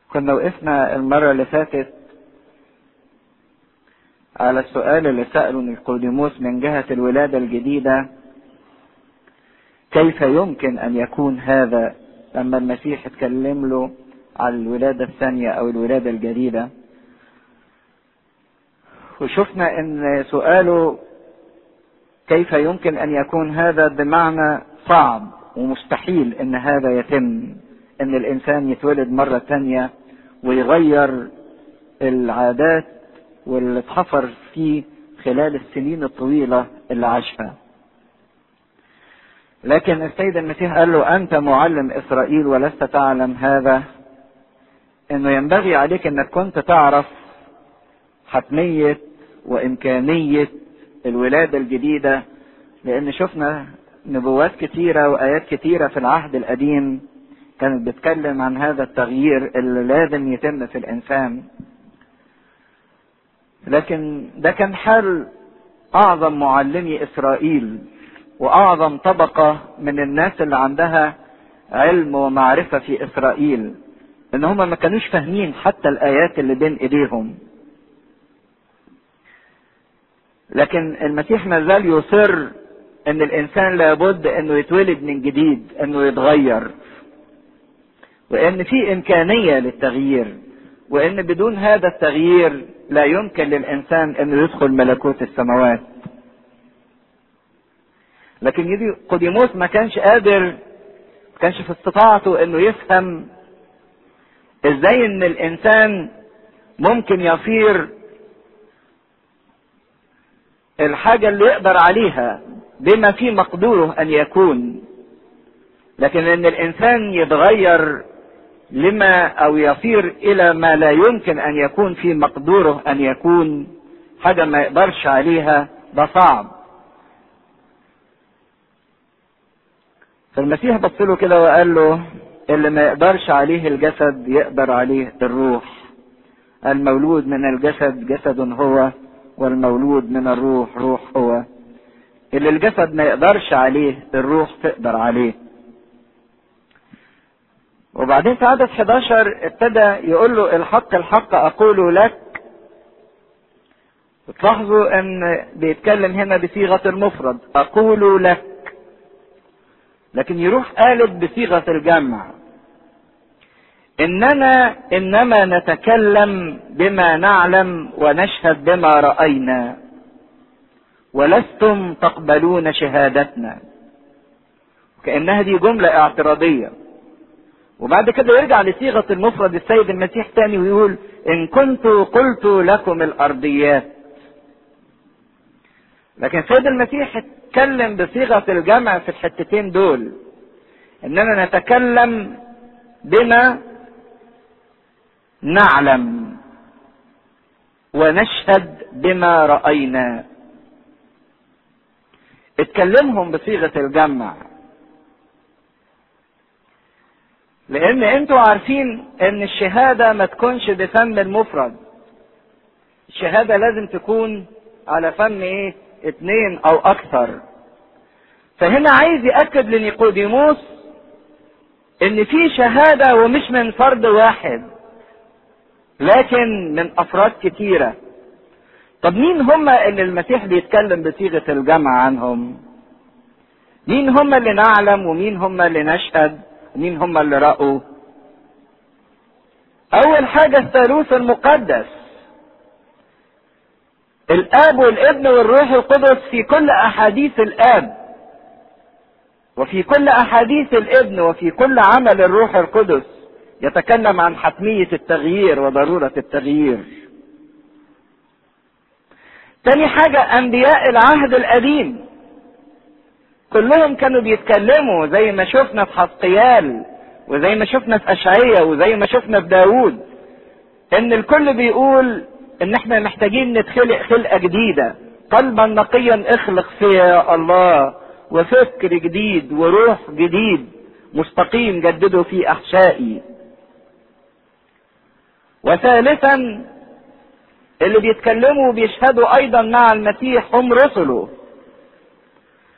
كنا وقفنا المرة اللي فاتت على السؤال اللي سأله نيقوديموس من جهة الولادة الجديدة كيف يمكن أن يكون هذا لما المسيح اتكلم له على الولادة الثانية أو الولادة الجديدة وشفنا ان سؤاله كيف يمكن ان يكون هذا بمعنى صعب ومستحيل ان هذا يتم ان الانسان يتولد مرة تانية ويغير العادات واللي اتحفر فيه خلال السنين الطويلة اللي عاشها لكن السيد المسيح قال له انت معلم اسرائيل ولست تعلم هذا انه ينبغي عليك انك كنت تعرف حتمية وامكانية الولادة الجديدة لان شفنا نبوات كتيرة وايات كتيرة في العهد القديم كانت بتتكلم عن هذا التغيير اللي لازم يتم في الانسان لكن ده كان حال اعظم معلمي اسرائيل واعظم طبقة من الناس اللي عندها علم ومعرفة في اسرائيل ان هم ما كانوش فاهمين حتى الايات اللي بين ايديهم لكن المسيح ما زال يصر ان الانسان لابد انه يتولد من جديد انه يتغير وان في امكانيه للتغيير وان بدون هذا التغيير لا يمكن للانسان انه يدخل ملكوت السماوات لكن قديموس ما كانش قادر ما كانش في استطاعته انه يفهم ازاي ان الانسان ممكن يصير الحاجة اللي يقدر عليها بما في مقدوره ان يكون لكن ان الانسان يتغير لما او يصير الى ما لا يمكن ان يكون في مقدوره ان يكون حاجة ما يقدرش عليها ده صعب فالمسيح بص له كده وقال له اللي ما يقدرش عليه الجسد يقدر عليه الروح المولود من الجسد جسد هو والمولود من الروح روح هو اللي الجسد ما يقدرش عليه الروح تقدر عليه وبعدين في عدد 11 ابتدى يقول له الحق الحق اقول لك تلاحظوا ان بيتكلم هنا بصيغه المفرد اقول لك لكن يروح قالب بصيغه الجمع اننا انما نتكلم بما نعلم ونشهد بما راينا ولستم تقبلون شهادتنا كانها دي جمله اعتراضيه وبعد كده يرجع لصيغه المفرد السيد المسيح تاني ويقول ان كنت قلت لكم الارضيات لكن السيد المسيح اتكلم بصيغه الجمع في الحتتين دول اننا نتكلم بما نعلم ونشهد بما راينا اتكلمهم بصيغه الجمع لان انتوا عارفين ان الشهاده ما تكونش بفم المفرد الشهاده لازم تكون على فم ايه اتنين او اكثر فهنا عايز ياكد لنيقوديموس ان في شهاده ومش من فرد واحد لكن من افراد كتيرة طب مين هم اللي المسيح بيتكلم بصيغة الجمع عنهم مين هم اللي نعلم ومين هم اللي نشهد ومين هم اللي رأوا اول حاجة الثالوث المقدس الاب والابن والروح القدس في كل احاديث الاب وفي كل احاديث الابن وفي كل عمل الروح القدس يتكلم عن حتمية التغيير وضرورة التغيير. تاني حاجة أنبياء العهد القديم. كلهم كانوا بيتكلموا زي ما شفنا في حسقيال وزي ما شفنا في أشعية وزي ما شفنا في داوود إن الكل بيقول إن إحنا محتاجين نتخلق خلقة جديدة. قلبا نقيا اخلق فيا الله وفكر جديد وروح جديد مستقيم جدده في أحشائي. وثالثا اللي بيتكلموا وبيشهدوا ايضا مع المسيح هم رسله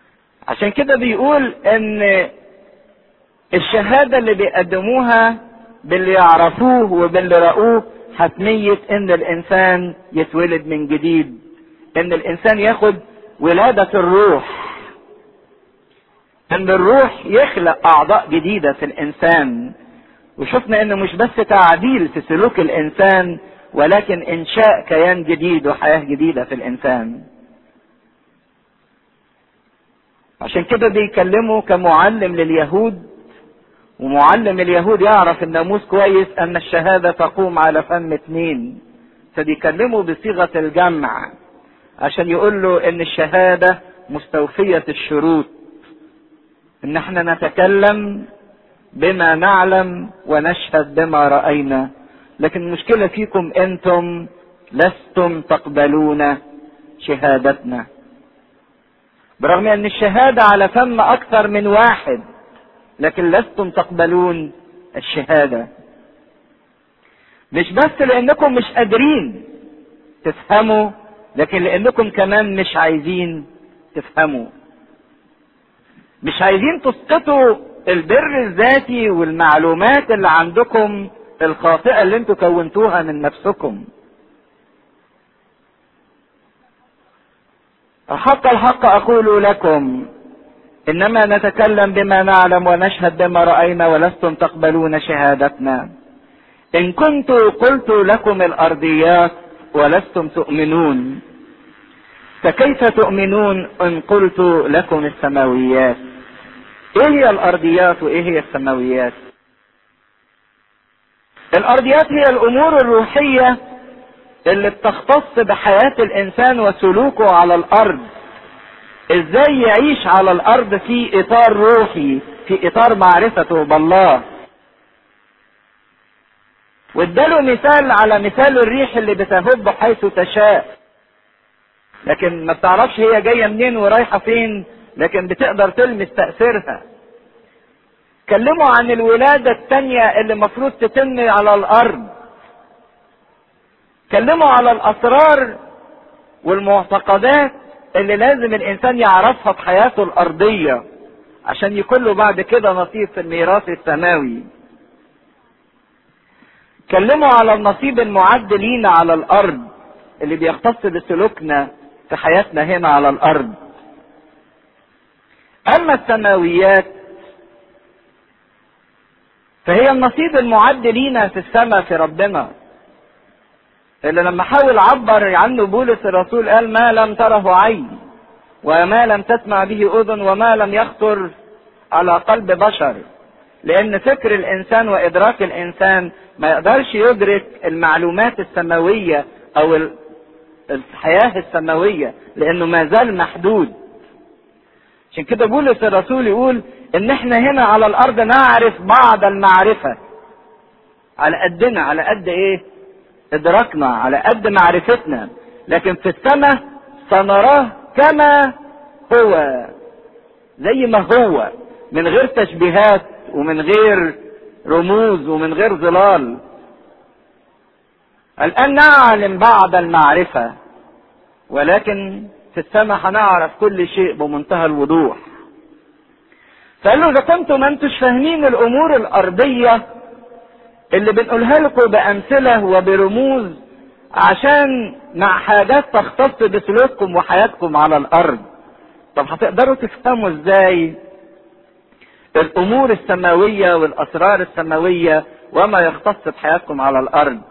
عشان كده بيقول ان الشهاده اللي بيقدموها باللي يعرفوه وباللي رأوه حتمية ان الانسان يتولد من جديد ان الانسان ياخد ولادة الروح ان الروح يخلق اعضاء جديدة في الانسان وشفنا انه مش بس تعديل في سلوك الانسان ولكن انشاء كيان جديد وحياة جديدة في الانسان عشان كده بيكلمه كمعلم لليهود ومعلم اليهود يعرف الناموس كويس ان الشهادة تقوم على فم اتنين فبيكلمه بصيغة الجمع عشان يقول له ان الشهادة مستوفية الشروط ان احنا نتكلم بما نعلم ونشهد بما رأينا لكن المشكلة فيكم انتم لستم تقبلون شهادتنا برغم ان الشهادة على فم اكثر من واحد لكن لستم تقبلون الشهادة مش بس لانكم مش قادرين تفهموا لكن لانكم كمان مش عايزين تفهموا مش عايزين تسقطوا البر الذاتي والمعلومات اللي عندكم الخاطئة اللي انتوا كونتوها من نفسكم الحق الحق اقول لكم انما نتكلم بما نعلم ونشهد بما راينا ولستم تقبلون شهادتنا ان كنت قلت لكم الارضيات ولستم تؤمنون فكيف تؤمنون ان قلت لكم السماويات ايه هي الارضيات وايه هي السماويات الارضيات هي الامور الروحيه اللي بتختص بحياه الانسان وسلوكه على الارض ازاي يعيش على الارض في اطار روحي في اطار معرفته بالله واداله مثال على مثال الريح اللي بتهب حيث تشاء لكن ما بتعرفش هي جايه منين ورايحه فين لكن بتقدر تلمس تاثيرها كلموا عن الولاده الثانيه اللي المفروض تتم على الارض كلموا على الاسرار والمعتقدات اللي لازم الانسان يعرفها في حياته الارضية عشان يكون له بعد كده نصيب في الميراث السماوي كلموا على النصيب المعد لينا على الارض اللي بيختص بسلوكنا في حياتنا هنا على الارض اما السماويات فهي النصيب المعد لينا في السماء في ربنا اللي لما حاول عبر عنه بولس الرسول قال ما لم تره عين وما لم تسمع به اذن وما لم يخطر على قلب بشر لان فكر الانسان وادراك الانسان ما يقدرش يدرك المعلومات السماويه او الحياه السماويه لانه ما زال محدود عشان كده بولس الرسول يقول ان احنا هنا على الارض نعرف بعض المعرفه على قدنا على قد ايه ادراكنا على قد معرفتنا لكن في السماء سنراه كما هو زي ما هو من غير تشبيهات ومن غير رموز ومن غير ظلال الان نعلم بعض المعرفة ولكن في السماء هنعرف كل شيء بمنتهى الوضوح فقال له اذا كنتم ما انتوش فاهمين الامور الارضيه اللي بنقولها لكم بامثله وبرموز عشان مع حاجات تختص بسلوككم وحياتكم على الارض طب هتقدروا تفهموا ازاي الامور السماويه والاسرار السماويه وما يختص بحياتكم على الارض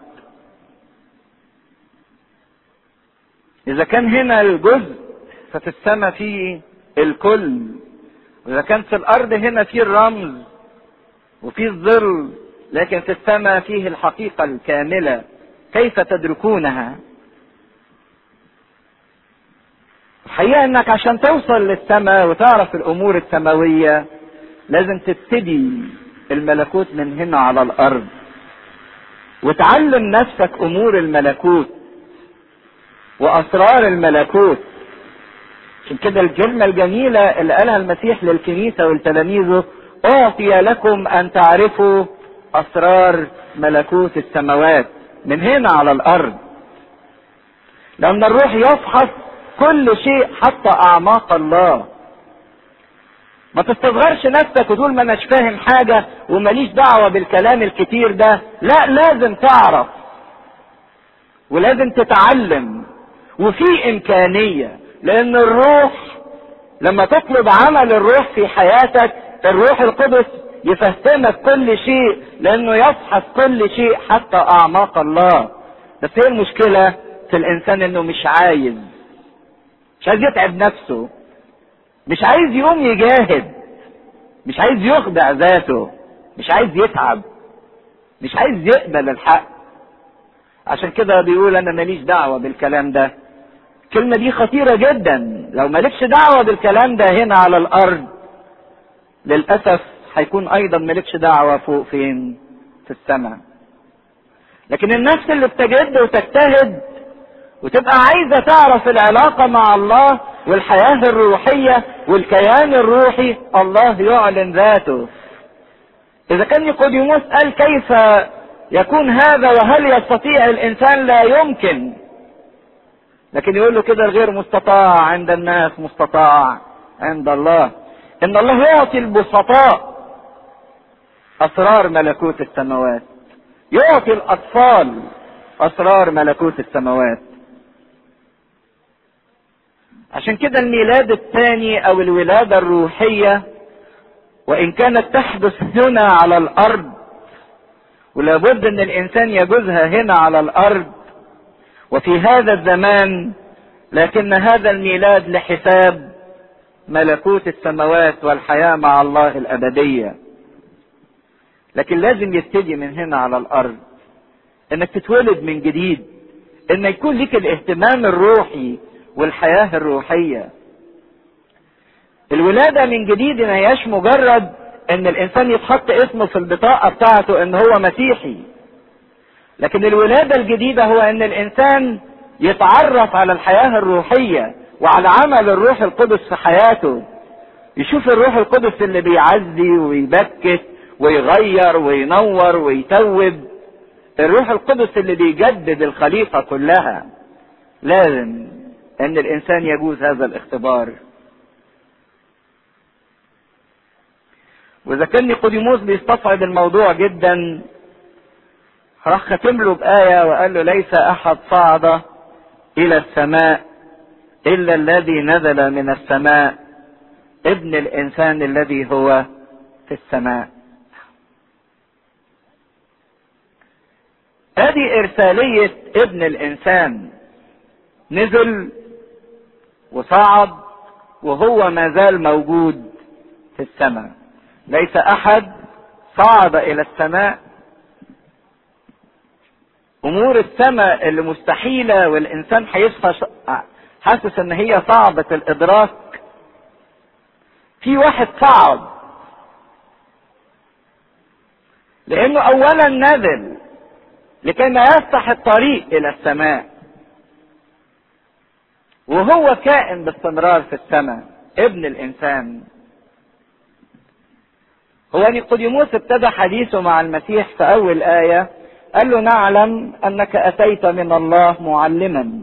اذا كان هنا الجزء ففي السماء فيه الكل واذا كان في الارض هنا فيه الرمز وفيه الظل لكن في السماء فيه الحقيقة الكاملة كيف تدركونها الحقيقة انك عشان توصل للسماء وتعرف الامور السماوية لازم تبتدي الملكوت من هنا على الارض وتعلم نفسك امور الملكوت واسرار الملكوت عشان كده الكلمة الجميلة اللي قالها المسيح للكنيسة ولتلاميذه اعطي لكم ان تعرفوا اسرار ملكوت السماوات من هنا على الارض لان الروح يفحص كل شيء حتى اعماق الله ما تستصغرش نفسك وتقول ما اناش فاهم حاجة وماليش دعوة بالكلام الكتير ده لا لازم تعرف ولازم تتعلم وفي امكانية لان الروح لما تطلب عمل الروح في حياتك الروح القدس يفهمك كل شيء لانه يفحص كل شيء حتى اعماق الله بس هي المشكلة في الانسان انه مش عايز مش عايز يتعب نفسه مش عايز يقوم يجاهد مش عايز يخدع ذاته مش عايز يتعب مش عايز يقبل الحق عشان كده بيقول انا ماليش دعوه بالكلام ده الكلمه دي خطيره جدا لو مالكش دعوه بالكلام ده هنا على الارض للاسف هيكون ايضا مالكش دعوه فوق فين في السماء لكن النفس اللي بتجد وتجتهد وتبقى عايزه تعرف العلاقه مع الله والحياه الروحيه والكيان الروحي الله يعلن ذاته اذا كان نيقوديموس قال كيف يكون هذا وهل يستطيع الانسان لا يمكن لكن يقول له كده الغير مستطاع عند الناس مستطاع عند الله ان الله يعطي البسطاء اسرار ملكوت السماوات يعطي الاطفال اسرار ملكوت السماوات عشان كده الميلاد الثاني او الولاده الروحيه وان كانت تحدث هنا على الارض ولابد ان الانسان يجوزها هنا على الارض وفي هذا الزمان لكن هذا الميلاد لحساب ملكوت السماوات والحياه مع الله الابديه لكن لازم يبتدي من هنا على الارض انك تتولد من جديد ان يكون لك الاهتمام الروحي والحياه الروحيه الولاده من جديد ما هياش مجرد ان الانسان يتحط اسمه في البطاقه بتاعته ان هو مسيحي لكن الولاده الجديده هو ان الانسان يتعرف على الحياه الروحيه وعلى عمل الروح القدس في حياته يشوف الروح القدس اللي بيعزي ويبكت ويغير وينور ويتوب الروح القدس اللي بيجدد الخليقه كلها لازم ان الانسان يجوز هذا الاختبار واذا كان نيقوديموس بيستصعب الموضوع جدا راح ختم له بآية وقال له ليس أحد صعد إلى السماء إلا الذي نزل من السماء ابن الإنسان الذي هو في السماء. هذه إرسالية ابن الإنسان نزل وصعد وهو ما زال موجود في السماء. ليس احد صعد الى السماء امور السماء اللي مستحيله والانسان هيصحى حاسس ان هي صعبه الادراك في واحد صعد لانه اولا نزل لكي ما يفتح الطريق الى السماء وهو كائن باستمرار في السماء ابن الانسان هو نيقوديموس ابتدى حديثه مع المسيح في اول ايه قال له نعلم انك اتيت من الله معلما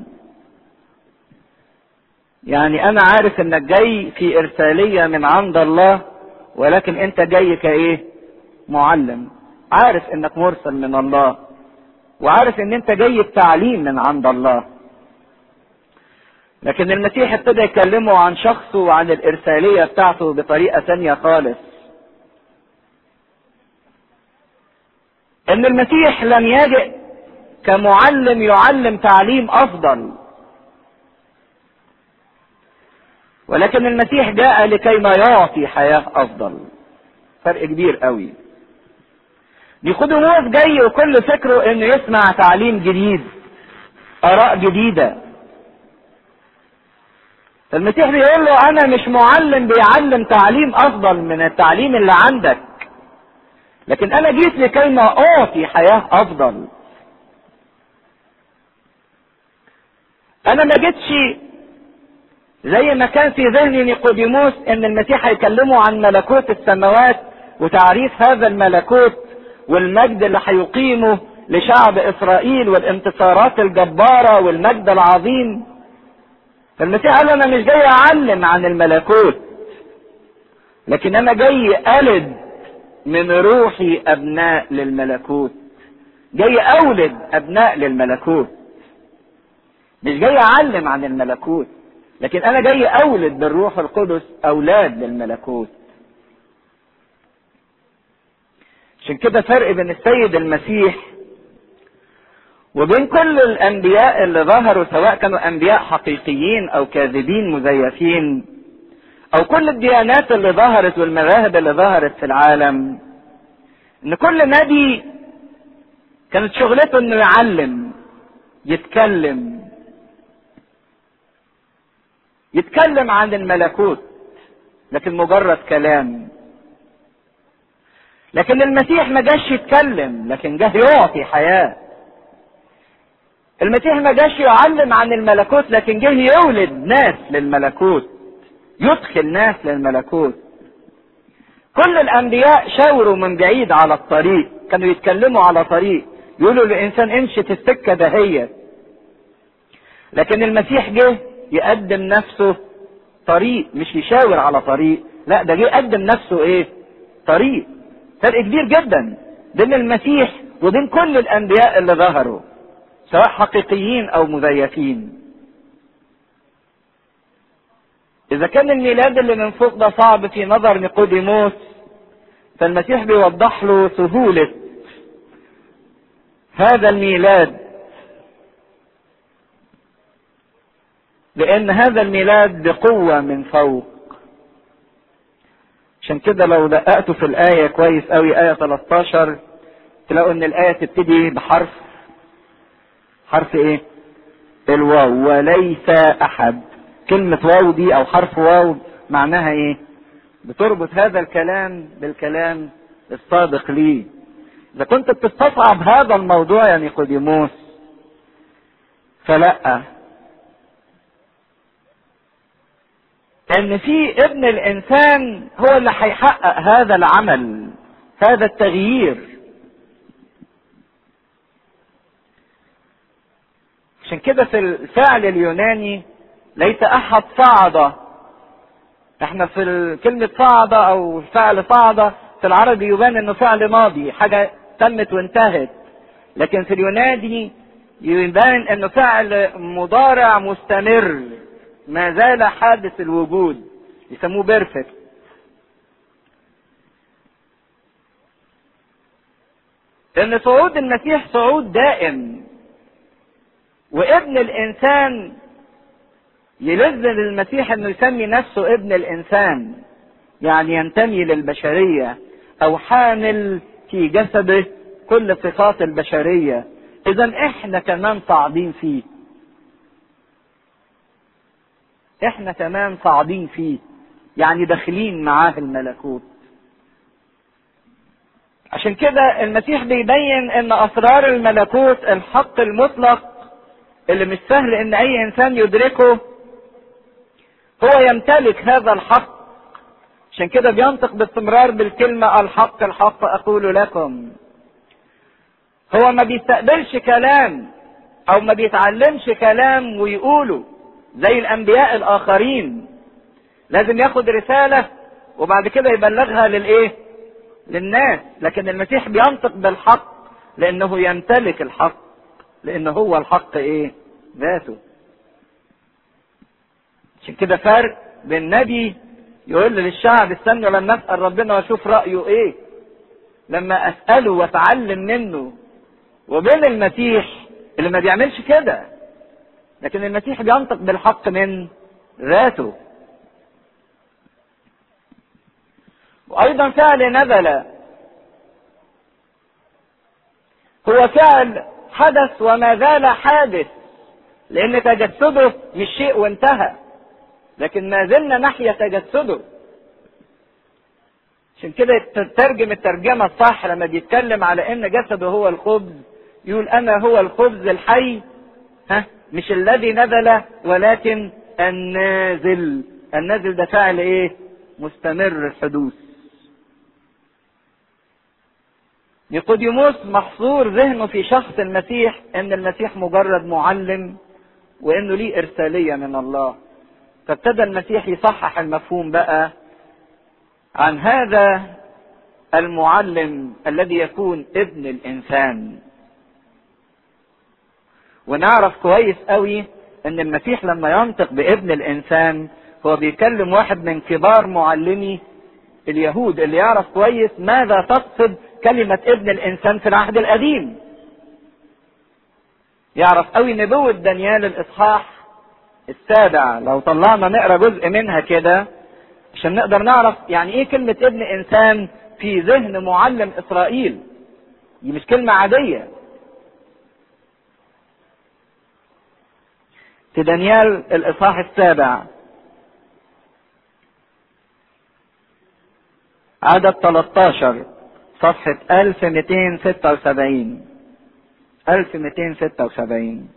يعني انا عارف انك جاي في ارساليه من عند الله ولكن انت جاي كايه معلم عارف انك مرسل من الله وعارف ان انت جاي بتعليم من عند الله لكن المسيح ابتدى يكلمه عن شخصه وعن الارساليه بتاعته بطريقه ثانيه خالص ان المسيح لم يجئ كمعلم يعلم تعليم افضل ولكن المسيح جاء لكي ما يعطي حياة افضل فرق كبير قوي نيقوديموس جاي وكل فكره انه يسمع تعليم جديد اراء جديدة المسيح بيقول له انا مش معلم بيعلم تعليم افضل من التعليم اللي عندك لكن انا جيت لكي ما اعطي حياة افضل انا ما جيتش زي ما كان في ذهن نيقوديموس ان المسيح هيكلمه عن ملكوت السماوات وتعريف هذا الملكوت والمجد اللي هيقيمه لشعب اسرائيل والانتصارات الجبارة والمجد العظيم فالمسيح قال انا مش جاي اعلم عن الملكوت لكن انا جاي الد من روحي ابناء للملكوت جاي اولد ابناء للملكوت مش جاي اعلم عن الملكوت لكن انا جاي اولد بالروح القدس اولاد للملكوت عشان كده فرق بين السيد المسيح وبين كل الانبياء اللي ظهروا سواء كانوا انبياء حقيقيين او كاذبين مزيفين او كل الديانات اللي ظهرت والمذاهب اللي ظهرت في العالم ان كل نبي كانت شغلته انه يعلم يتكلم يتكلم عن الملكوت لكن مجرد كلام لكن المسيح ما جاش يتكلم لكن جه يعطي حياه المسيح ما جاش يعلم عن الملكوت لكن جه يولد ناس للملكوت يدخل ناس للملكوت كل الانبياء شاوروا من بعيد على الطريق كانوا يتكلموا على طريق يقولوا للانسان امشي في السكه دهيت لكن المسيح جه يقدم نفسه طريق مش يشاور على طريق لا ده جه يقدم نفسه ايه طريق فرق كبير جدا بين المسيح وبين كل الانبياء اللي ظهروا سواء حقيقيين او مزيفين اذا كان الميلاد اللي من فوق ده صعب في نظر نيقوديموس فالمسيح بيوضح له سهولة هذا الميلاد لان هذا الميلاد بقوة من فوق عشان كده لو دققتوا في الآية كويس قوي آية 13 تلاقوا ان الآية تبتدي بحرف حرف ايه الواو وليس احد كلمة واو دي او حرف واو معناها ايه بتربط هذا الكلام بالكلام الصادق ليه اذا كنت بتستصعب هذا الموضوع يا نيقوديموس فلا ان في ابن الانسان هو اللي هيحقق هذا العمل هذا التغيير عشان كده في الفعل اليوناني ليس احد صعد احنا في كلمة صعد او فعل صعد في العربي يبان انه فعل ماضي حاجة تمت وانتهت لكن في اليوناني يبان انه فعل مضارع مستمر ما زال حادث الوجود يسموه بيرفكت ان صعود المسيح صعود دائم وابن الانسان يلذ للمسيح انه يسمي نفسه ابن الانسان يعني ينتمي للبشريه او حامل في جسده كل صفات البشريه اذا احنا كمان صاعدين فيه احنا كمان صاعدين فيه يعني داخلين معاه الملكوت عشان كده المسيح بيبين ان اسرار الملكوت الحق المطلق اللي مش سهل ان اي انسان يدركه هو يمتلك هذا الحق عشان كده بينطق باستمرار بالكلمة الحق الحق أقول لكم هو ما بيستقبلش كلام أو ما بيتعلمش كلام ويقوله زي الأنبياء الآخرين لازم ياخد رسالة وبعد كده يبلغها للإيه؟ للناس لكن المسيح بينطق بالحق لأنه يمتلك الحق لأنه هو الحق إيه؟ ذاته عشان كده فرق بين نبي يقول للشعب استنوا لما اسال ربنا واشوف رايه ايه لما اساله واتعلم منه وبين المسيح اللي ما بيعملش كده لكن المسيح بينطق بالحق من ذاته وايضا فعل نزل هو فعل حدث وما زال حادث لان تجسده مش شيء وانتهى لكن ما زلنا نحيا تجسده عشان كده تترجم الترجمة الصح لما بيتكلم على ان جسده هو الخبز يقول انا هو الخبز الحي ها مش الذي نزل ولكن النازل النازل ده فعل ايه مستمر الحدوث نيقوديموس محصور ذهنه في شخص المسيح ان المسيح مجرد معلم وانه ليه ارساليه من الله فابتدى المسيح يصحح المفهوم بقى عن هذا المعلم الذي يكون ابن الانسان ونعرف كويس قوي ان المسيح لما ينطق بابن الانسان هو بيكلم واحد من كبار معلمي اليهود اللي يعرف كويس ماذا تقصد كلمة ابن الانسان في العهد القديم يعرف قوي نبوة دانيال الاصحاح السابع لو طلعنا نقرا جزء منها كده عشان نقدر نعرف يعني ايه كلمة ابن انسان في ذهن معلم اسرائيل دي مش كلمة عادية في دانيال الاصحاح السابع عدد 13 صفحة 1276 1276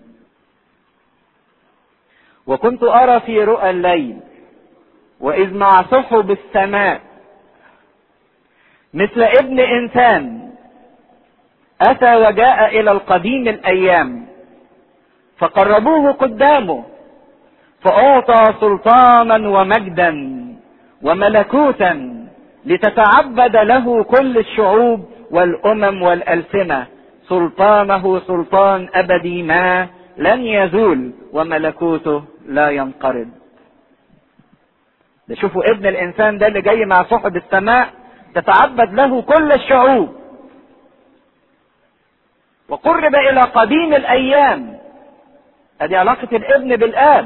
وكنت أرى في رؤى الليل وإذ مع سحب السماء مثل ابن إنسان أتى وجاء إلى القديم الأيام فقربوه قدامه فأعطى سلطانا ومجدا وملكوتا لتتعبد له كل الشعوب والأمم والألسنة سلطانه سلطان أبدي ما لن يزول وملكوته لا ينقرض ده شوفوا ابن الانسان ده اللي جاي مع سحب السماء تتعبد له كل الشعوب وقرب الى قديم الايام ادي علاقة الابن بالاب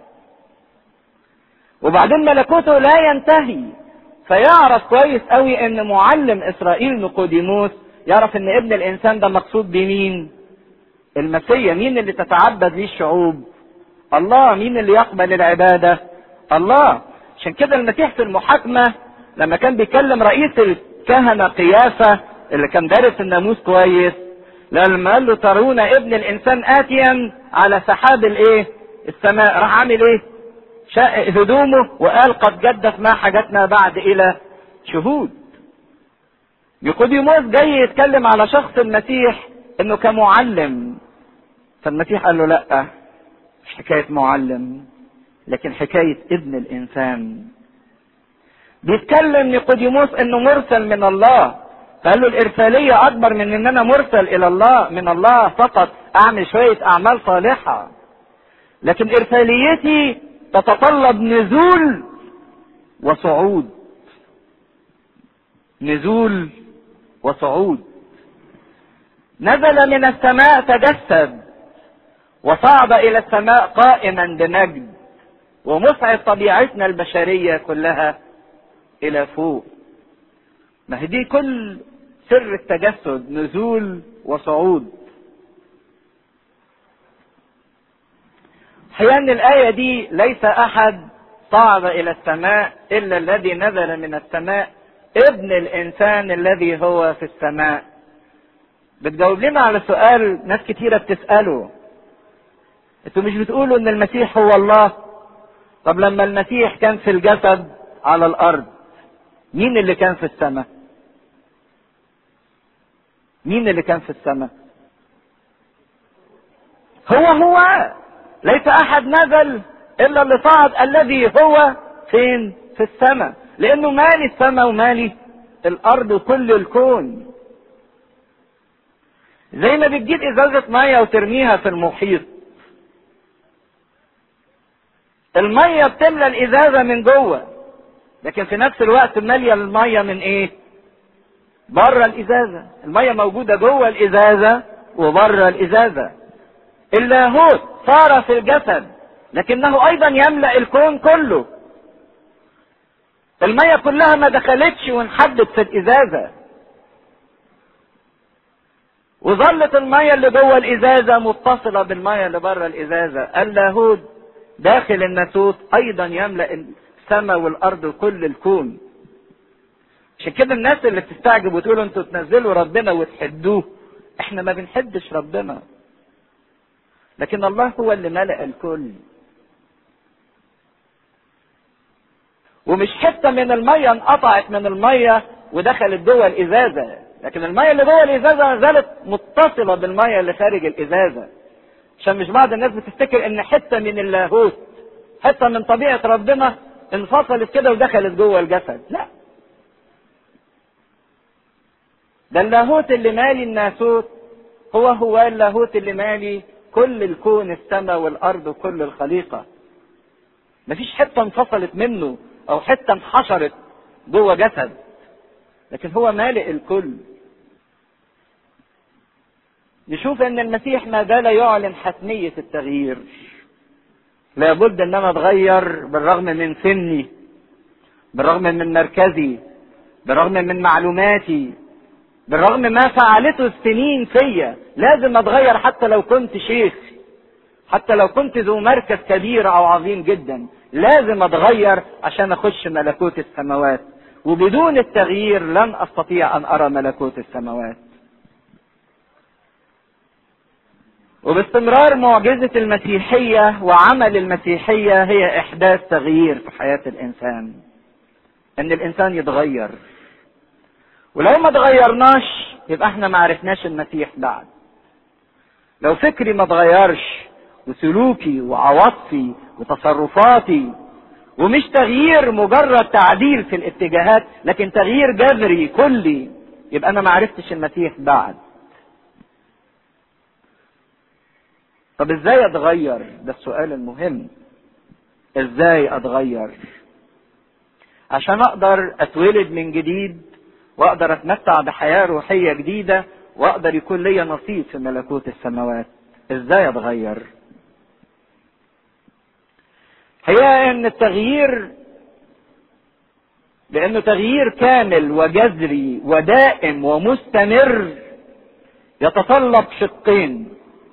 وبعدين ملكوته لا ينتهي فيعرف كويس قوي ان معلم اسرائيل نيقوديموس يعرف ان ابن الانسان ده مقصود بمين المسيا مين اللي تتعبد ليه الشعوب الله مين اللي يقبل العبادة الله عشان كده المسيح في المحاكمة لما كان بيكلم رئيس الكهنة قيافة اللي كان دارس الناموس كويس لما قال له ترون ابن الانسان اتيا على سحاب الايه السماء راح عامل ايه شق هدومه وقال قد جدت ما حاجتنا بعد الى شهود نيقوديموس جاي يتكلم على شخص المسيح انه كمعلم فالمسيح قال له لا مش حكاية معلم لكن حكاية ابن الانسان بيتكلم نيقوديموس انه مرسل من الله فقال له الارسالية اكبر من ان انا مرسل الى الله من الله فقط اعمل شوية اعمال صالحة لكن ارساليتي تتطلب نزول وصعود نزول وصعود نزل من السماء تجسد وصعد الى السماء قائما بمجد ومصعد طبيعتنا البشريه كلها الى فوق ما هي دي كل سر التجسد نزول وصعود حيان الآية دي ليس أحد صعد إلى السماء إلا الذي نزل من السماء ابن الإنسان الذي هو في السماء بتجاوب لنا على سؤال ناس كتيرة بتسأله انتوا مش بتقولوا ان المسيح هو الله طب لما المسيح كان في الجسد على الارض مين اللي كان في السماء مين اللي كان في السماء هو هو ليس احد نزل الا اللي صعد الذي هو فين في السماء لانه مالي السماء ومالي الارض وكل الكون زي ما بتجيب ازازة مية وترميها في المحيط المية بتملى الازازة من جوه لكن في نفس الوقت مالية المية من ايه بره الازازة المية موجودة جوه الازازة وبره الازازة اللاهوت صار في الجسد لكنه ايضا يملأ الكون كله المية كلها ما دخلتش وانحدت في الازازة وظلت المية اللي جوه الازازة متصلة بالمية اللي بره الازازة اللاهوت داخل الناسوت ايضا يملأ السماء والارض وكل الكون عشان كده الناس اللي بتستعجب وتقولوا انتوا تنزلوا ربنا وتحدوه احنا ما بنحدش ربنا لكن الله هو اللي ملأ الكل ومش حتة من المية انقطعت من المية ودخلت جوه الازازة لكن المية اللي جوه الازازة ما زالت متصلة بالمية اللي خارج الازازة عشان مش بعض الناس بتفتكر ان حتة من اللاهوت حتة من طبيعة ربنا انفصلت كده ودخلت جوه الجسد لا ده اللاهوت اللي مالي الناسوت هو هو اللاهوت اللي مالي كل الكون السماء والارض وكل الخليقه مفيش حته انفصلت منه او حته انحشرت جوه جسد لكن هو مالئ الكل نشوف ان المسيح ما زال يعلن حتميه التغيير لابد ان انا اتغير بالرغم من سني بالرغم من مركزي بالرغم من معلوماتي بالرغم ما فعلته السنين فيا لازم اتغير حتى لو كنت شيخ حتى لو كنت ذو مركز كبير او عظيم جدا لازم اتغير عشان اخش ملكوت السماوات وبدون التغيير لن استطيع ان ارى ملكوت السماوات وباستمرار معجزة المسيحية وعمل المسيحية هي إحداث تغيير في حياة الإنسان. إن الإنسان يتغير. ولو ما تغيرناش يبقى احنا ما عرفناش المسيح بعد. لو فكري ما اتغيرش وسلوكي وعواطفي وتصرفاتي ومش تغيير مجرد تعديل في الاتجاهات لكن تغيير جذري كلي يبقى انا ما عرفتش المسيح بعد. طب ازاي اتغير ده السؤال المهم ازاي اتغير عشان اقدر اتولد من جديد واقدر اتمتع بحياه روحيه جديده واقدر يكون ليا نصيب في ملكوت السماوات ازاي اتغير هي ان التغيير لانه تغيير كامل وجذري ودائم ومستمر يتطلب شقين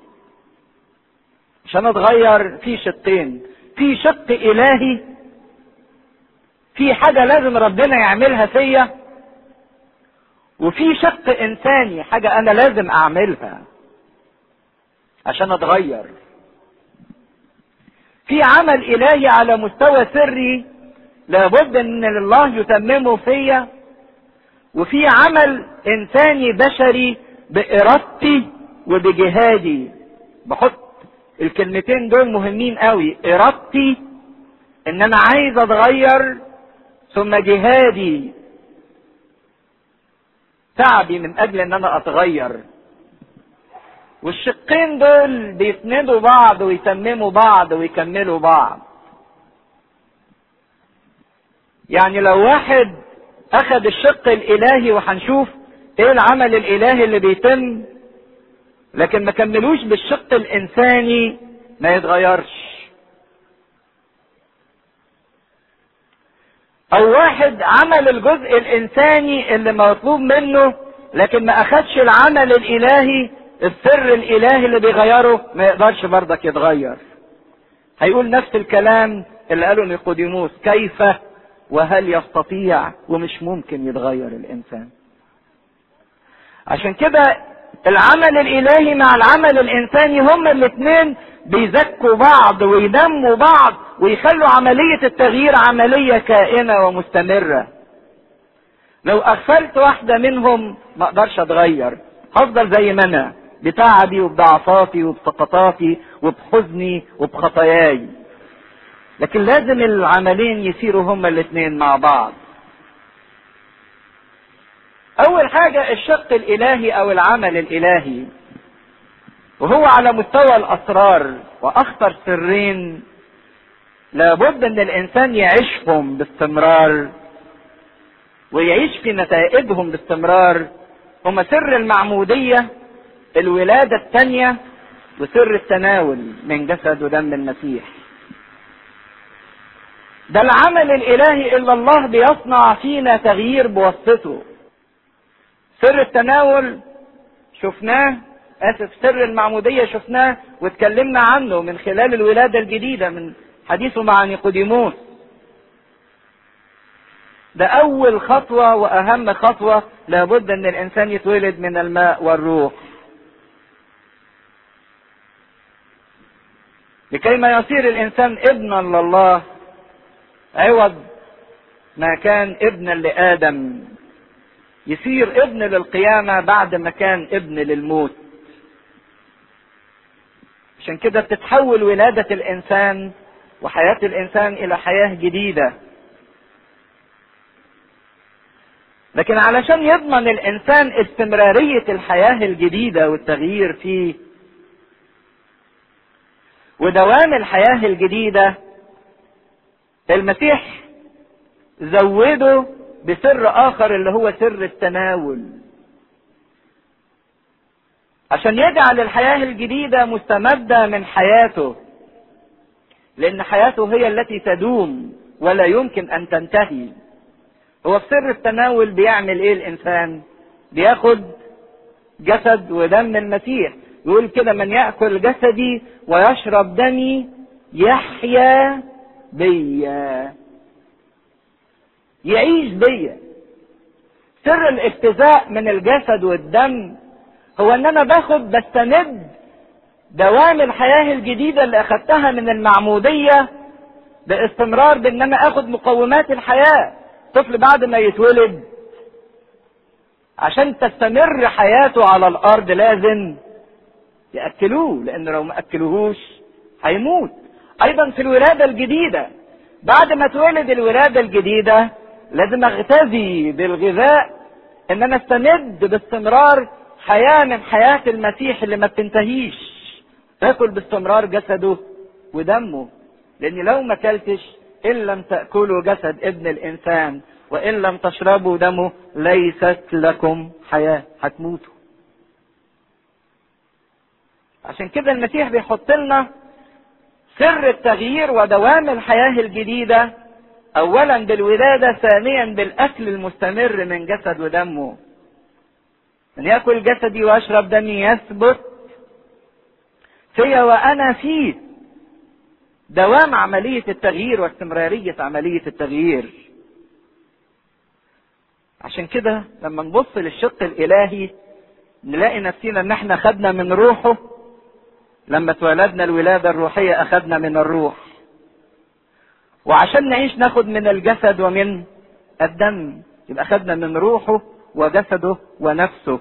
عشان اتغير في شقين في شق الهي في حاجه لازم ربنا يعملها فيا وفي شق انساني حاجه انا لازم اعملها عشان اتغير في عمل الهي على مستوى سري لابد ان الله يتممه فيا وفي عمل انساني بشري بارادتي وبجهادي بحط الكلمتين دول مهمين قوي ارادتي ان انا عايز اتغير ثم جهادي تعبي من اجل ان انا اتغير والشقين دول بيسندوا بعض ويتمموا بعض ويكملوا بعض يعني لو واحد اخذ الشق الالهي وهنشوف ايه العمل الالهي اللي بيتم لكن ما كملوش بالشق الانساني ما يتغيرش او واحد عمل الجزء الانساني اللي مطلوب منه لكن ما اخدش العمل الالهي السر الالهي اللي بيغيره ما يقدرش برضك يتغير هيقول نفس الكلام اللي قاله نيقوديموس كيف وهل يستطيع ومش ممكن يتغير الانسان عشان كده العمل الالهي مع العمل الانساني هما الاثنين بيزكوا بعض وينموا بعض ويخلوا عملية التغيير عملية كائنة ومستمرة لو اغفلت واحدة منهم ما اقدرش اتغير هفضل زي ما انا بتعبي وبضعفاتي وبسقطاتي وبحزني وبخطاياي لكن لازم العملين يسيروا هما الاثنين مع بعض اول حاجة الشق الالهي او العمل الالهي وهو على مستوى الاسرار واخطر سرين لابد ان الانسان يعيشهم باستمرار ويعيش في نتائجهم باستمرار هما سر المعمودية الولادة الثانية وسر التناول من جسد ودم المسيح ده العمل الالهي اللي الله بيصنع فينا تغيير بواسطته سر التناول شفناه اسف سر المعموديه شفناه واتكلمنا عنه من خلال الولاده الجديده من حديثه مع نيقوديموس ده اول خطوه واهم خطوه لابد ان الانسان يتولد من الماء والروح لكي ما يصير الانسان ابنا لله عوض ما كان ابنا لادم يصير ابن للقيامة بعد ما كان ابن للموت عشان كده بتتحول ولادة الإنسان وحياة الإنسان إلى حياة جديدة لكن علشان يضمن الانسان استمرارية الحياة الجديدة والتغيير فيه ودوام الحياة الجديدة المسيح زوده بسر اخر اللي هو سر التناول عشان يجعل الحياة الجديدة مستمدة من حياته لان حياته هي التي تدوم ولا يمكن ان تنتهي هو في سر التناول بيعمل ايه الانسان بياخد جسد ودم المسيح يقول كده من ياكل جسدي ويشرب دمي يحيا بيا يعيش بيا سر الاجتزاء من الجسد والدم هو ان انا باخد بستمد دوام الحياة الجديدة اللي اخدتها من المعمودية باستمرار بان انا اخد مقومات الحياة الطفل بعد ما يتولد عشان تستمر حياته على الارض لازم ياكلوه لان لو ما اكلوهوش هيموت ايضا في الولاده الجديده بعد ما تولد الولاده الجديده لازم اغتذي بالغذاء ان انا استمد باستمرار حياه من حياه المسيح اللي ما بتنتهيش تاكل باستمرار جسده ودمه لان لو ما اكلتش ان لم تاكلوا جسد ابن الانسان وان لم تشربوا دمه ليست لكم حياه هتموتوا عشان كده المسيح بيحط لنا سر التغيير ودوام الحياه الجديده اولا بالولاده ثانيا بالاكل المستمر من جسد ودمه من ياكل جسدي واشرب دمي يثبت فيا وانا فيه دوام عمليه التغيير واستمراريه عمليه التغيير عشان كده لما نبص للشق الالهي نلاقي نفسنا ان احنا خدنا من روحه لما اتولدنا الولاده الروحيه اخدنا من الروح وعشان نعيش ناخد من الجسد ومن الدم يبقى خدنا من روحه وجسده ونفسه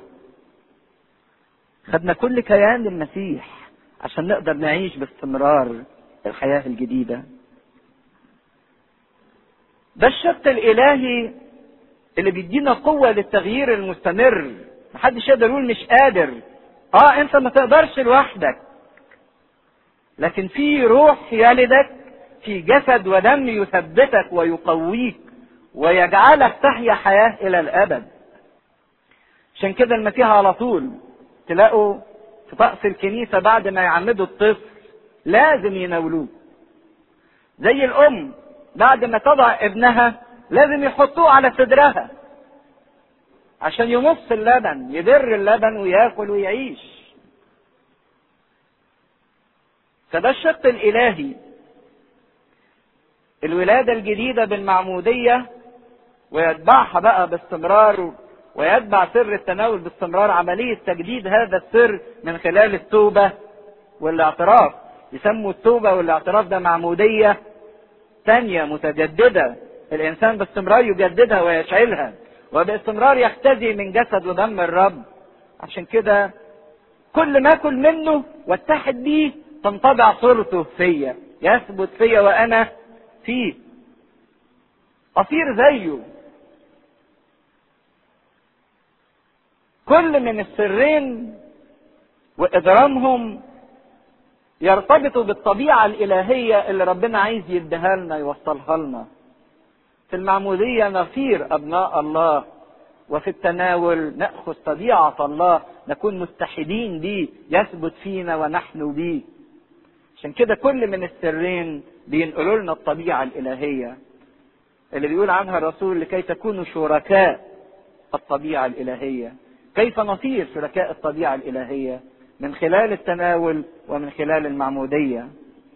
خدنا كل كيان المسيح عشان نقدر نعيش باستمرار الحياة الجديدة ده الشق الإلهي اللي بيدينا قوة للتغيير المستمر محدش يقدر يقول مش قادر اه انت ما تقدرش لوحدك لكن في روح يلدك في جسد ودم يثبتك ويقويك ويجعلك تحيا حياة إلى الأبد عشان كده المسيح على طول تلاقوا في طقس الكنيسة بعد ما يعمدوا الطفل لازم يناولوه زي الأم بعد ما تضع ابنها لازم يحطوه على صدرها عشان يمص اللبن يدر اللبن وياكل ويعيش فده الشق الإلهي الولادة الجديدة بالمعمودية ويتبعها بقى باستمرار ويتبع سر التناول باستمرار عملية تجديد هذا السر من خلال التوبة والاعتراف يسموا التوبة والاعتراف ده معمودية ثانية متجددة الإنسان باستمرار يجددها ويشعلها وباستمرار يختزي من جسد ودم الرب عشان كده كل ما اكل منه واتحد بيه تنطبع صورته فيا يثبت فيا وانا فيه اصير زيه كل من السرين وإدرامهم يرتبطوا بالطبيعة الإلهية اللي ربنا عايز يديها لنا يوصلها لنا. في المعمودية نصير أبناء الله وفي التناول نأخذ طبيعة الله نكون متحدين به يثبت فينا ونحن به. عشان كده كل من السرين بينقلوا لنا الطبيعة الإلهية اللي بيقول عنها الرسول لكي تكونوا شركاء الطبيعة الإلهية. كيف نصير شركاء الطبيعة الإلهية؟ من خلال التناول ومن خلال المعمودية.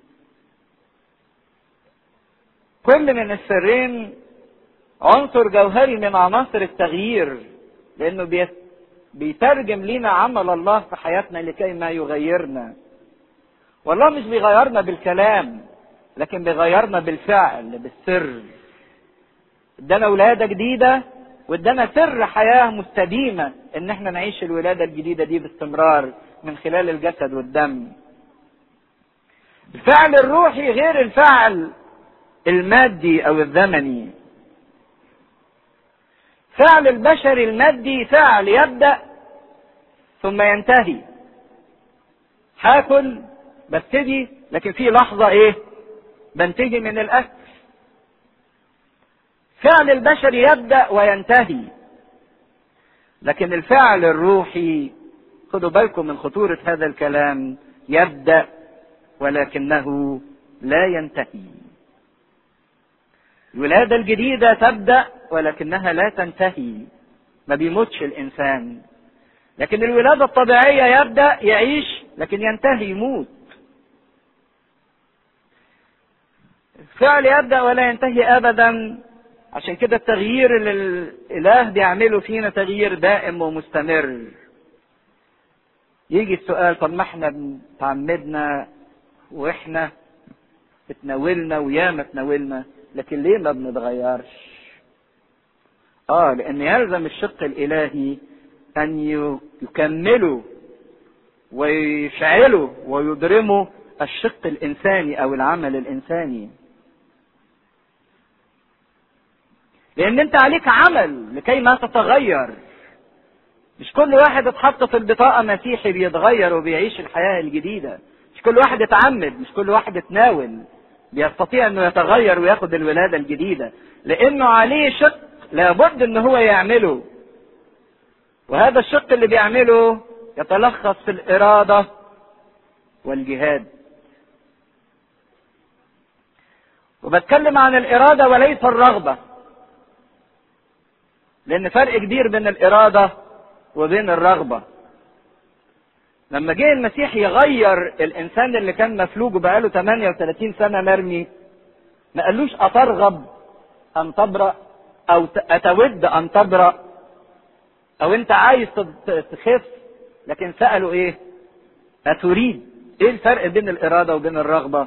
كل من السرين عنصر جوهري من عناصر التغيير لأنه بيت بيترجم لنا عمل الله في حياتنا لكي ما يغيرنا. والله مش بيغيرنا بالكلام لكن بيغيرنا بالفعل بالسر. ادانا ولادة جديدة وادانا سر حياة مستديمة ان احنا نعيش الولادة الجديدة دي باستمرار من خلال الجسد والدم الفعل الروحي غير الفعل المادي او الزمني فعل البشري المادي فعل يبدأ ثم ينتهي هاكل ببتدي لكن في لحظة ايه بنتهي من الاكل فعل البشري يبدأ وينتهي لكن الفعل الروحي خدوا بالكم من خطورة هذا الكلام يبدأ ولكنه لا ينتهي الولادة الجديدة تبدأ ولكنها لا تنتهي ما بيموتش الإنسان لكن الولادة الطبيعية يبدأ يعيش لكن ينتهي يموت الفعل يبدأ ولا ينتهي أبدا عشان كده التغيير اللي الإله بيعمله فينا تغيير دائم ومستمر يجي السؤال طب ما احنا تعمدنا واحنا اتناولنا وياما اتناولنا لكن ليه ما بنتغيرش اه لان يلزم الشق الالهي ان يكملوا ويشعلوا ويضرموا الشق الانساني او العمل الانساني لان انت عليك عمل لكي ما تتغير مش كل واحد اتحط في البطاقة مسيحي بيتغير وبيعيش الحياة الجديدة مش كل واحد اتعمد مش كل واحد اتناول بيستطيع انه يتغير وياخد الولادة الجديدة لانه عليه شق لابد ان هو يعمله وهذا الشق اللي بيعمله يتلخص في الارادة والجهاد وبتكلم عن الارادة وليس الرغبة لان فرق كبير بين الارادة وبين الرغبة لما جه المسيح يغير الانسان اللي كان مفلوج بقاله 38 سنة مرمي ما قالوش اترغب ان تبرأ او اتود ان تبرأ او انت عايز تخف لكن سألوا ايه اتريد ايه الفرق بين الارادة وبين الرغبة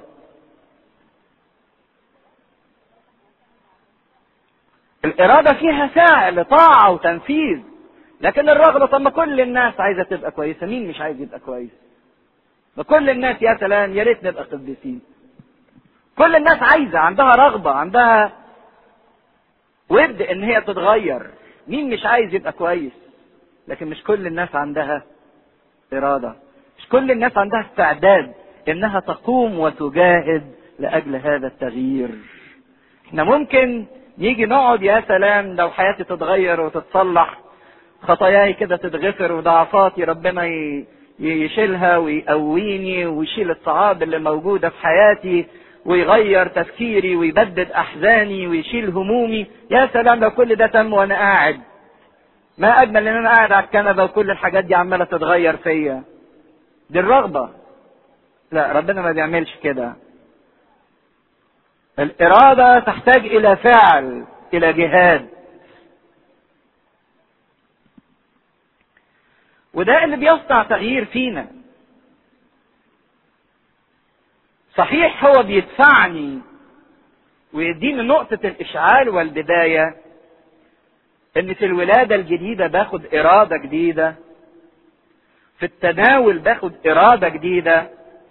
الارادة فيها فعل طاعة وتنفيذ لكن الرغبة طب ما كل الناس عايزة تبقى كويسة مين مش عايز يبقى كويس ما كل الناس يا سلام يا ريت نبقى قديسين كل الناس عايزة عندها رغبة عندها ود ان هي تتغير مين مش عايز يبقى كويس لكن مش كل الناس عندها إرادة مش كل الناس عندها استعداد انها تقوم وتجاهد لاجل هذا التغيير احنا ممكن نيجي نقعد يا سلام لو حياتي تتغير وتتصلح خطاياي كده تتغفر وضعفاتي ربنا يشيلها ويقويني ويشيل الصعاب اللي موجودة في حياتي ويغير تفكيري ويبدد احزاني ويشيل همومي يا سلام لو كل ده تم وانا قاعد ما اجمل ان انا قاعد على الكنبه وكل الحاجات دي عماله تتغير فيا دي الرغبه لا ربنا ما بيعملش كده الاراده تحتاج الى فعل الى جهاد وده اللي بيصنع تغيير فينا صحيح هو بيدفعني ويديني نقطة الإشعال والبداية إن في الولادة الجديدة باخد إرادة جديدة في التناول باخد إرادة جديدة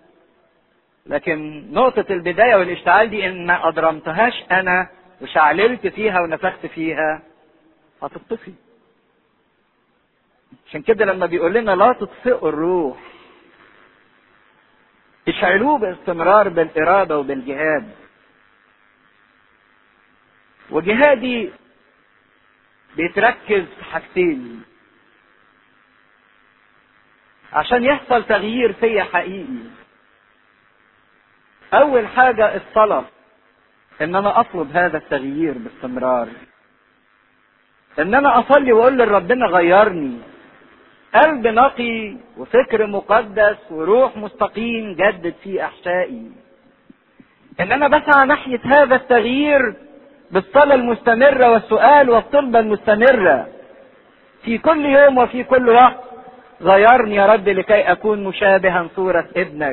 لكن نقطة البداية والاشتعال دي إن ما أضرمتهاش أنا وشعللت فيها ونفخت فيها هتطفي عشان كده لما بيقول لنا لا تطفئوا الروح اشعلوه باستمرار بالإرادة وبالجهاد وجهادي بيتركز في حاجتين عشان يحصل تغيير فيا حقيقي أول حاجة الصلاة إن أنا أطلب هذا التغيير باستمرار إن أنا أصلي وأقول لربنا غيرني قلب نقي وفكر مقدس وروح مستقيم جدد في احشائي ان انا بسعى ناحية هذا التغيير بالصلاة المستمرة والسؤال والطلبة المستمرة في كل يوم وفي كل وقت غيرني يا رب لكي اكون مشابها صورة ابنك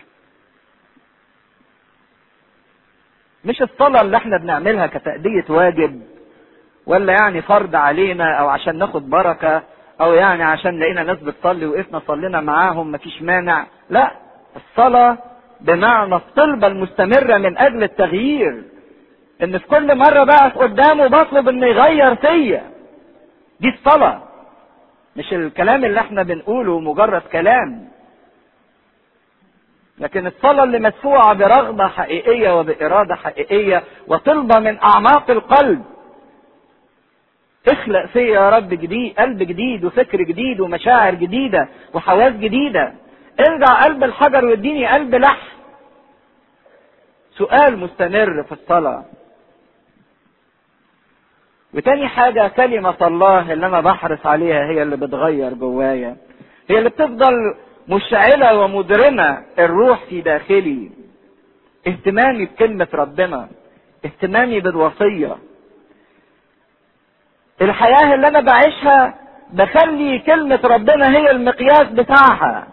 مش الصلاة اللي احنا بنعملها كتأدية واجب ولا يعني فرض علينا او عشان ناخد بركة او يعني عشان لقينا ناس بتصلي وقفنا صلينا معاهم مفيش مانع لا الصلاة بمعنى الطلبة المستمرة من اجل التغيير ان في كل مرة بقف قدامه بطلب انه يغير فيا دي الصلاة مش الكلام اللي احنا بنقوله مجرد كلام لكن الصلاة اللي مدفوعة برغبة حقيقية وبإرادة حقيقية وطلبة من أعماق القلب اخلق فيا يا رب جديد قلب جديد وفكر جديد ومشاعر جديدة وحواس جديدة انزع قلب الحجر واديني قلب لحم سؤال مستمر في الصلاة وتاني حاجة كلمة الله اللي أنا بحرص عليها هي اللي بتغير جوايا هي اللي بتفضل مشعلة ومدرمة الروح في داخلي اهتمامي بكلمة ربنا اهتمامي بالوصية الحياة اللي أنا بعيشها بخلي كلمة ربنا هي المقياس بتاعها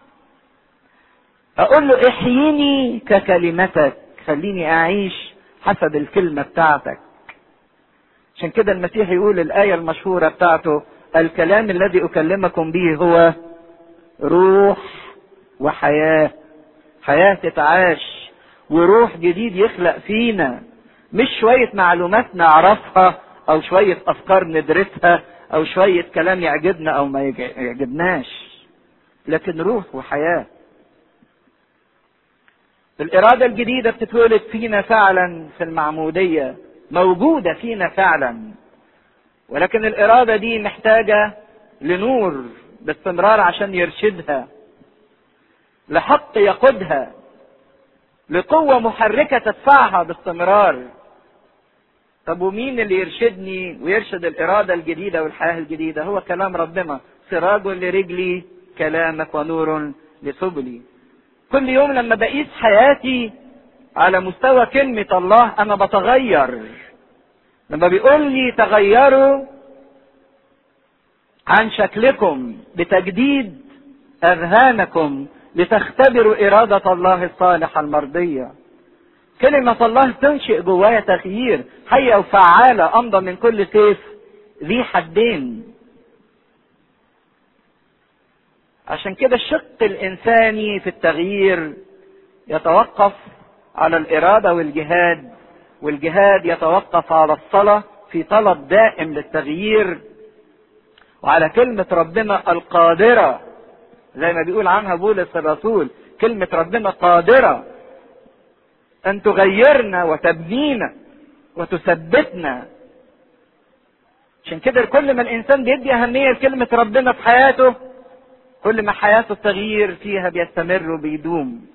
أقول له احييني ككلمتك خليني أعيش حسب الكلمة بتاعتك عشان كده المسيح يقول الآية المشهورة بتاعته الكلام الذي أكلمكم به هو روح وحياة حياة تتعاش وروح جديد يخلق فينا مش شوية معلومات نعرفها أو شوية أفكار ندرسها أو شوية كلام يعجبنا أو ما يعجبناش لكن روح وحياة الإرادة الجديدة بتتولد فينا فعلا في المعمودية موجودة فينا فعلا ولكن الإرادة دي محتاجة لنور باستمرار عشان يرشدها لحق يقودها لقوة محركة تدفعها باستمرار طب ومين اللي يرشدني ويرشد الإرادة الجديدة والحياة الجديدة هو كلام ربنا سراج لرجلي كلامك ونور لسبلي كل يوم لما بقيس حياتي على مستوى كلمة الله أنا بتغير لما بيقول لي تغيروا عن شكلكم بتجديد أذهانكم لتختبروا إرادة الله الصالحة المرضية كلمة الله تنشئ جوايا تغيير حية وفعالة أمضى من كل سيف ذي حدين عشان كده الشق الإنساني في التغيير يتوقف على الإرادة والجهاد والجهاد يتوقف على الصلاة في طلب دائم للتغيير وعلى كلمة ربنا القادرة زي ما بيقول عنها بولس الرسول كلمة ربنا قادرة أن تغيرنا وتبنينا وتثبتنا عشان كده كل ما الإنسان بيدي أهمية لكلمة ربنا في حياته كل ما حياته التغيير فيها بيستمر وبيدوم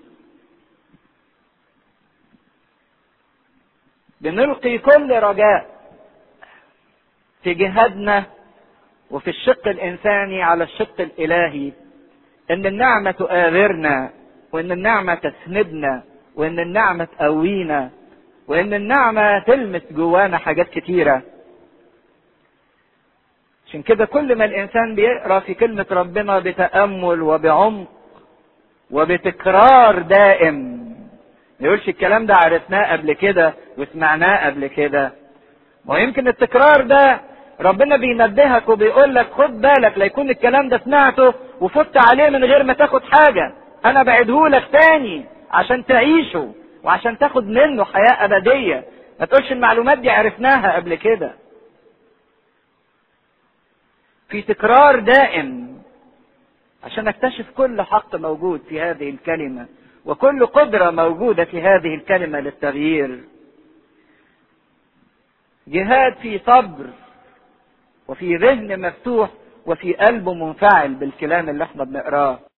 بنلقي كل رجاء في جهادنا وفي الشق الإنساني على الشق الإلهي إن النعمة تؤاذرنا وإن النعمة تسندنا وإن النعمة تقوينا وإن النعمة تلمس جوانا حاجات كتيرة عشان كده كل ما الإنسان بيقرأ في كلمة ربنا بتأمل وبعمق وبتكرار دائم ما يقولش الكلام ده عرفناه قبل كده وسمعناه قبل كده ويمكن التكرار ده ربنا بينبهك وبيقول لك خد بالك لا يكون الكلام ده سمعته وفت عليه من غير ما تاخد حاجة انا بعدهولك تاني عشان تعيشه وعشان تاخد منه حياة ابدية ما تقولش المعلومات دي عرفناها قبل كده في تكرار دائم عشان اكتشف كل حق موجود في هذه الكلمة وكل قدرة موجودة في هذه الكلمة للتغيير جهاد في صبر وفي ذهن مفتوح وفي قلب منفعل بالكلام اللي احنا بنقراه